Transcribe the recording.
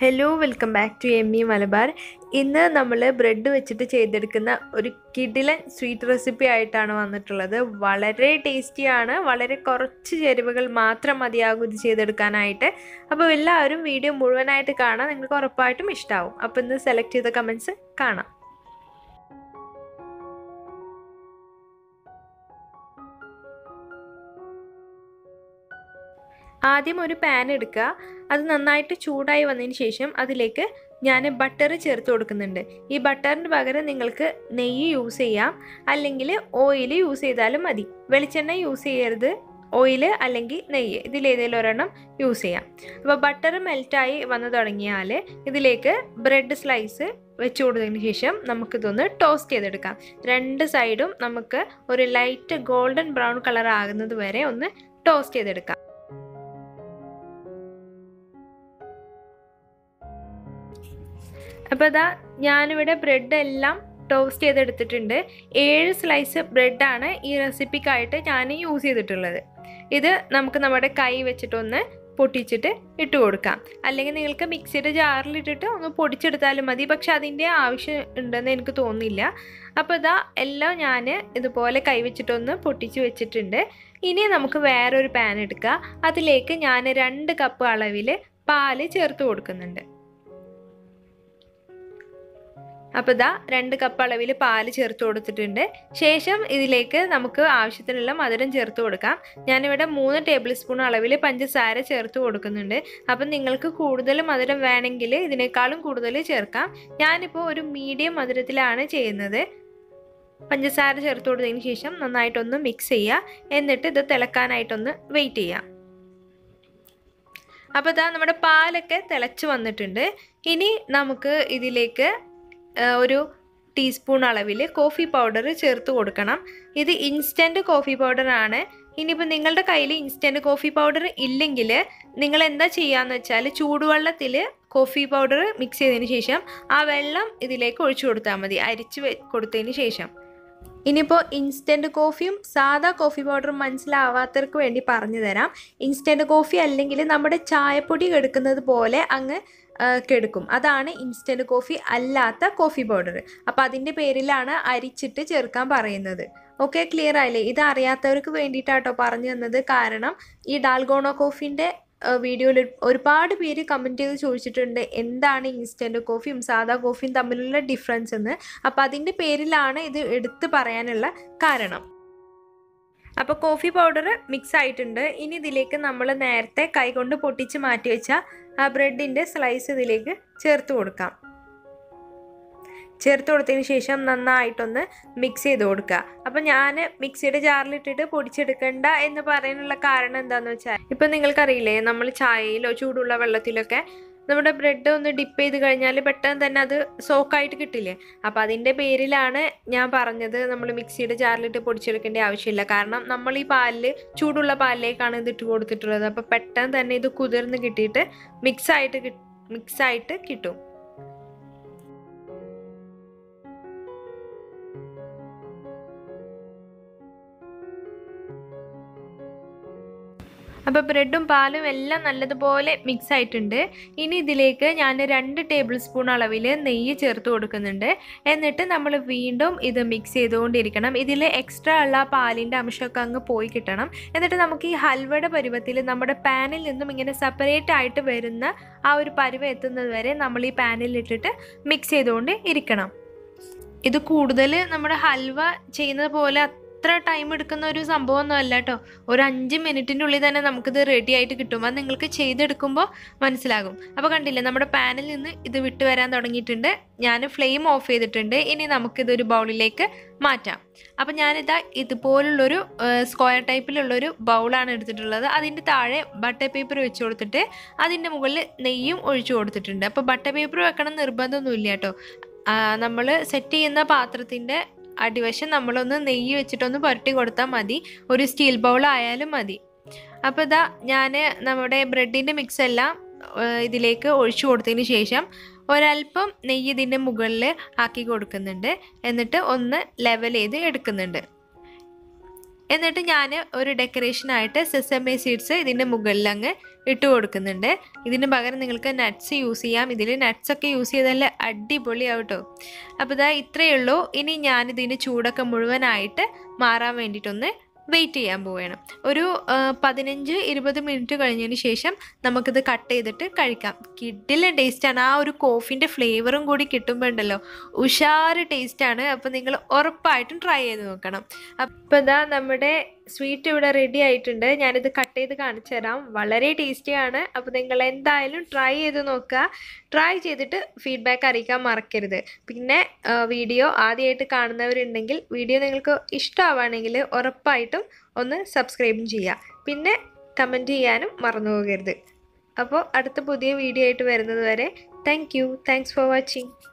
hello welcome back to M E Malabar ഇന്ന് നമ്മൾ bread വെച്ചിട്ട് ചെയ്തെടുക്കുന്ന ഒരു കിടിലൻ സ്വീറ്റ് റെസിപ്പി ആയിട്ടാണ് വന്നിട്ടുള്ളത് വളരെ ടേസ്റ്റിയാണ് വളരെ കുറച്ച് ചേരുവകൾ മാത്രം മതിയാകും ഇത് ചെയ്തെടുക്കാനായിട്ട് അപ്പോൾ എല്ലാവരും വീഡിയോ മുഴുവനായിട്ട് കാണാൻ നിങ്ങൾക്ക് ഉറപ്പായിട്ടും ഇഷ്ടമാവും അപ്പോൾ ഇന്ന് സെലക്ട് ചെയ്ത കമൻസ് കാണാം ആദ്യം ഒരു പാൻ എടുക്കുക അത് നന്നായിട്ട് ചൂടായി വന്നതിന് ശേഷം അതിലേക്ക് ഞാൻ ബട്ടർ ചേർത്ത് കൊടുക്കുന്നുണ്ട് ഈ ബട്ടറിന് പകരം നിങ്ങൾക്ക് നെയ്യ് യൂസ് ചെയ്യാം അല്ലെങ്കിൽ ഓയിൽ യൂസ് ചെയ്താലും മതി വെളിച്ചെണ്ണ യൂസ് ചെയ്യരുത് ഓയിൽ അല്ലെങ്കിൽ നെയ്യ് ഇതിലേതെങ്കിലും ഒരെണ്ണം യൂസ് ചെയ്യാം അപ്പോൾ ബട്ടർ മെൽറ്റായി വന്നു തുടങ്ങിയാൽ ഇതിലേക്ക് ബ്രെഡ് സ്ലൈസ് വെച്ച് കൊടുത്തതിന് ശേഷം നമുക്കിതൊന്ന് ടോസ്റ്റ് ചെയ്തെടുക്കാം രണ്ട് സൈഡും നമുക്ക് ഒരു ലൈറ്റ് ഗോൾഡൻ ബ്രൗൺ കളർ ആകുന്നത് വരെ ഒന്ന് ടോസ്റ്റ് ചെയ്തെടുക്കാം അപ്പോൾ ഇതാ ഞാനിവിടെ ബ്രെഡ് എല്ലാം ടോസ്റ്റ് ചെയ്തെടുത്തിട്ടുണ്ട് ഏഴ് സ്ലൈസ് ബ്രെഡാണ് ഈ റെസിപ്പിക്കായിട്ട് ഞാൻ യൂസ് ചെയ്തിട്ടുള്ളത് ഇത് നമുക്ക് നമ്മുടെ കൈ വെച്ചിട്ടൊന്ന് പൊട്ടിച്ചിട്ട് ഇട്ട് കൊടുക്കാം അല്ലെങ്കിൽ നിങ്ങൾക്ക് മിക്സിയുടെ ജാറിലിട്ടിട്ട് ഒന്ന് പൊടിച്ചെടുത്താലും മതി പക്ഷെ അതിൻ്റെ ആവശ്യം ഉണ്ടെന്ന് എനിക്ക് തോന്നുന്നില്ല അപ്പോൾ ഇതാ എല്ലാം ഞാൻ ഇതുപോലെ കൈ വെച്ചിട്ടൊന്ന് പൊട്ടിച്ച് വെച്ചിട്ടുണ്ട് ഇനി നമുക്ക് വേറൊരു പാൻ എടുക്കുക അതിലേക്ക് ഞാൻ രണ്ട് കപ്പ് അളവിൽ പാല് ചേർത്ത് കൊടുക്കുന്നുണ്ട് അപ്പോൾ ഇതാ രണ്ട് കപ്പ് അളവിൽ പാല് ചേർത്ത് കൊടുത്തിട്ടുണ്ട് ശേഷം ഇതിലേക്ക് നമുക്ക് ആവശ്യത്തിനുള്ള മധുരം ചേർത്ത് കൊടുക്കാം ഞാനിവിടെ മൂന്ന് ടേബിൾ സ്പൂൺ അളവിൽ പഞ്ചസാര ചേർത്ത് കൊടുക്കുന്നുണ്ട് അപ്പം നിങ്ങൾക്ക് കൂടുതൽ മധുരം വേണമെങ്കിൽ ഇതിനേക്കാളും കൂടുതൽ ചേർക്കാം ഞാനിപ്പോൾ ഒരു മീഡിയം മധുരത്തിലാണ് ചെയ്യുന്നത് പഞ്ചസാര ചേർത്ത് കൊടുത്തതിന് ശേഷം നന്നായിട്ടൊന്ന് മിക്സ് ചെയ്യുക എന്നിട്ട് ഇത് തിളക്കാനായിട്ടൊന്ന് വെയിറ്റ് ചെയ്യാം അപ്പോൾ ഇതാ നമ്മുടെ പാലൊക്കെ തിളച്ച് വന്നിട്ടുണ്ട് ഇനി നമുക്ക് ഇതിലേക്ക് ഒരു ടീസ്പൂൺ അളവിൽ കോഫി പൗഡർ ചേർത്ത് കൊടുക്കണം ഇത് ഇൻസ്റ്റൻറ്റ് കോഫി പൗഡറാണ് ഇനിയിപ്പോൾ നിങ്ങളുടെ കയ്യിൽ ഇൻസ്റ്റൻറ്റ് കോഫി പൗഡർ ഇല്ലെങ്കിൽ നിങ്ങൾ എന്താ ചെയ്യുകയെന്ന് വെച്ചാൽ ചൂടുവെള്ളത്തിൽ കോഫി പൗഡർ മിക്സ് ചെയ്തതിന് ശേഷം ആ വെള്ളം ഇതിലേക്ക് ഒഴിച്ചു കൊടുത്താൽ മതി അരിച്ച് കൊടുത്തതിന് ശേഷം ഇനിയിപ്പോൾ ഇൻസ്റ്റൻറ്റ് കോഫിയും സാധാ കോഫി പൗഡറും മനസ്സിലാവാത്തവർക്ക് വേണ്ടി പറഞ്ഞു തരാം ഇൻസ്റ്റൻറ്റ് കോഫി അല്ലെങ്കിൽ നമ്മുടെ ചായപ്പൊടി കെടുക്കുന്നത് പോലെ അങ്ങ് കെടുക്കും അതാണ് ഇൻസ്റ്റൻറ്റ് കോഫി അല്ലാത്ത കോഫി പൗഡർ അപ്പോൾ അതിൻ്റെ പേരിലാണ് അരിച്ചിട്ട് ചേർക്കാൻ പറയുന്നത് ഓക്കെ ക്ലിയർ ആയില്ലേ ഇത് അറിയാത്തവർക്ക് വേണ്ടിയിട്ടാട്ടോ പറഞ്ഞു തന്നത് കാരണം ഈ ഡാൽഗോണോ കോഫിൻ്റെ വീഡിയോയിൽ ഒരുപാട് പേര് കമൻറ്റ് ചെയ്ത് ചോദിച്ചിട്ടുണ്ട് എന്താണ് ഇൻസ്റ്റൻറ്റ് കോഫിയും സാധാ കോഫിയും തമ്മിലുള്ള ഡിഫറൻസ് എന്ന് അപ്പോൾ അതിൻ്റെ പേരിലാണ് ഇത് എടുത്ത് പറയാനുള്ള കാരണം അപ്പോൾ കോഫി പൗഡർ മിക്സ് ആയിട്ടുണ്ട് ഇനി ഇതിലേക്ക് നമ്മൾ നേരത്തെ കൈകൊണ്ട് പൊട്ടിച്ച് മാറ്റി വെച്ച ആ ബ്രെഡിൻ്റെ സ്ലൈസ് ഇതിലേക്ക് ചേർത്ത് കൊടുക്കാം ചേർത്ത് കൊടുത്തതിന് ശേഷം നന്നായിട്ടൊന്ന് മിക്സ് ചെയ്ത് കൊടുക്കുക അപ്പം ഞാൻ മിക്സിയുടെ ജാറിലിട്ടിട്ട് പൊടിച്ചെടുക്കണ്ട എന്ന് പറയാനുള്ള കാരണം എന്താണെന്ന് വെച്ചാൽ ഇപ്പം നിങ്ങൾക്കറിയില്ലേ നമ്മൾ ചായയിലോ ചൂടുള്ള വെള്ളത്തിലൊക്കെ നമ്മുടെ ബ്രെഡ് ഒന്ന് ഡിപ്പ് ചെയ്ത് കഴിഞ്ഞാൽ പെട്ടെന്ന് തന്നെ അത് സോക്കായിട്ട് കിട്ടില്ലേ അപ്പോൾ അതിൻ്റെ പേരിലാണ് ഞാൻ പറഞ്ഞത് നമ്മൾ മിക്സിയുടെ ജാറിലിട്ട് പൊടിച്ചെടുക്കേണ്ട ആവശ്യമില്ല കാരണം നമ്മൾ ഈ പാലിൽ ചൂടുള്ള പാലിലേക്കാണ് ഇത് ഇട്ട് കൊടുത്തിട്ടുള്ളത് അപ്പോൾ പെട്ടെന്ന് തന്നെ ഇത് കുതിർന്ന് കിട്ടിയിട്ട് മിക്സായിട്ട് മിക്സായിട്ട് കിട്ടും അപ്പോൾ ബ്രെഡും പാലും എല്ലാം നല്ലതുപോലെ മിക്സ് ആയിട്ടുണ്ട് ഇനി ഇതിലേക്ക് ഞാൻ രണ്ട് ടേബിൾ സ്പൂൺ അളവിൽ നെയ്യ് ചേർത്ത് കൊടുക്കുന്നുണ്ട് എന്നിട്ട് നമ്മൾ വീണ്ടും ഇത് മിക്സ് ചെയ്തുകൊണ്ടിരിക്കണം ഇതിൽ എക്സ്ട്രാ ഉള്ള പാലിൻ്റെ അംശമൊക്കെ അങ്ങ് പോയി കിട്ടണം എന്നിട്ട് നമുക്ക് ഈ ഹൽവയുടെ പരുവത്തിൽ നമ്മുടെ പാനിൽ നിന്നും ഇങ്ങനെ സെപ്പറേറ്റ് ആയിട്ട് വരുന്ന ആ ഒരു പരുവം എത്തുന്നത് വരെ നമ്മൾ ഈ പാനിൽ ഇട്ടിട്ട് മിക്സ് ചെയ്തുകൊണ്ട് ഇരിക്കണം ഇത് കൂടുതൽ നമ്മുടെ ഹൽവ ചെയ്യുന്നത് പോലെ അത്ര ടൈം എടുക്കുന്ന ഒരു സംഭവമൊന്നും അല്ല കേട്ടോ ഒരു അഞ്ച് മിനിറ്റിൻ്റെ ഉള്ളിൽ തന്നെ നമുക്കിത് റെഡി ആയിട്ട് കിട്ടും അത് നിങ്ങൾക്ക് ചെയ്തെടുക്കുമ്പോൾ മനസ്സിലാകും അപ്പോൾ കണ്ടില്ലേ നമ്മുടെ പാനിൽ നിന്ന് ഇത് വിട്ട് വരാൻ തുടങ്ങിയിട്ടുണ്ട് ഞാൻ ഫ്ലെയിം ഓഫ് ചെയ്തിട്ടുണ്ട് ഇനി നമുക്കിതൊരു ബൗളിലേക്ക് മാറ്റാം അപ്പോൾ ഞാനിതാ ഇതുപോലുള്ളൊരു സ്ക്വയർ ടൈപ്പിലുള്ളൊരു ബൗളാണ് എടുത്തിട്ടുള്ളത് അതിൻ്റെ താഴെ ബട്ടർ പേപ്പർ വെച്ച് കൊടുത്തിട്ട് അതിൻ്റെ മുകളിൽ നെയ്യും ഒഴിച്ചു കൊടുത്തിട്ടുണ്ട് അപ്പോൾ ബട്ടർ പേപ്പർ വെക്കണം നിർബന്ധമൊന്നുമില്ല കേട്ടോ നമ്മൾ സെറ്റ് ചെയ്യുന്ന പാത്രത്തിൻ്റെ അടിവശം നമ്മളൊന്ന് നെയ്യ് വെച്ചിട്ടൊന്ന് പുരട്ടി കൊടുത്താൽ മതി ഒരു സ്റ്റീൽ ബൗൾ ആയാലും മതി അപ്പോൾ ഇതാ ഞാൻ നമ്മുടെ ബ്രെഡിൻ്റെ മിക്സ് എല്ലാം ഇതിലേക്ക് ഒഴിച്ചു കൊടുത്തതിന് ശേഷം ഒരല്പം നെയ്യ് ഇതിൻ്റെ മുകളിൽ ആക്കി കൊടുക്കുന്നുണ്ട് എന്നിട്ട് ഒന്ന് ലെവൽ ചെയ്ത് എടുക്കുന്നുണ്ട് എന്നിട്ട് ഞാൻ ഒരു ഡെക്കറേഷനായിട്ട് സെസമേ സീഡ്സ് ഇതിൻ്റെ മുകളിൽ അങ്ങ് ഇട്ട് കൊടുക്കുന്നുണ്ട് ഇതിന് പകരം നിങ്ങൾക്ക് നട്ട്സ് യൂസ് ചെയ്യാം ഇതിൽ നട്ട്സ് ഒക്കെ യൂസ് ചെയ്താൽ അടിപൊളിയാവും കേട്ടോ അപ്പോൾ ഇതാ ഇത്രയേ ഉള്ളൂ ഇനി ഞാനിതിന് ചൂടൊക്കെ മുഴുവനായിട്ട് മാറാൻ വേണ്ടിയിട്ടൊന്ന് വെയിറ്റ് ചെയ്യാൻ പോവുകയാണ് ഒരു ആ, പതിനഞ്ച് ഇരുപത് മിനിറ്റ് കഴിഞ്ഞതിന് ശേഷം നമുക്കിത് കട്ട് ചെയ്തിട്ട് കഴിക്കാം കിഡിലെ ടേസ്റ്റാണ് ആ ഒരു കോഫിൻ്റെ ഫ്ലേവറും കൂടി കിട്ടുമ്പോൾ ഉണ്ടല്ലോ ഉഷാറ് ടേസ്റ്റാണ് അപ്പോൾ നിങ്ങൾ ഉറപ്പായിട്ടും ട്രൈ ചെയ്ത് നോക്കണം അപ്പോൾ ഇതാ നമ്മുടെ സ്വീറ്റ് ഇവിടെ റെഡി ആയിട്ടുണ്ട് ഞാനിത് കട്ട് ചെയ്ത് കാണിച്ചു തരാം വളരെ ടേസ്റ്റിയാണ് അപ്പോൾ നിങ്ങൾ എന്തായാലും ട്രൈ ചെയ്ത് നോക്കുക ട്രൈ ചെയ്തിട്ട് ഫീഡ്ബാക്ക് അറിയിക്കാൻ മറക്കരുത് പിന്നെ വീഡിയോ ആദ്യമായിട്ട് കാണുന്നവരുണ്ടെങ്കിൽ വീഡിയോ നിങ്ങൾക്ക് ഇഷ്ടമാവുകയാണെങ്കിൽ ഉറപ്പായിട്ടും ഒന്ന് സബ്സ്ക്രൈബും ചെയ്യുക പിന്നെ കമൻറ്റ് ചെയ്യാനും മറന്നു പോകരുത് അപ്പോൾ അടുത്ത പുതിയ വീഡിയോ ആയിട്ട് വരുന്നത് വരെ thank you thanks for watching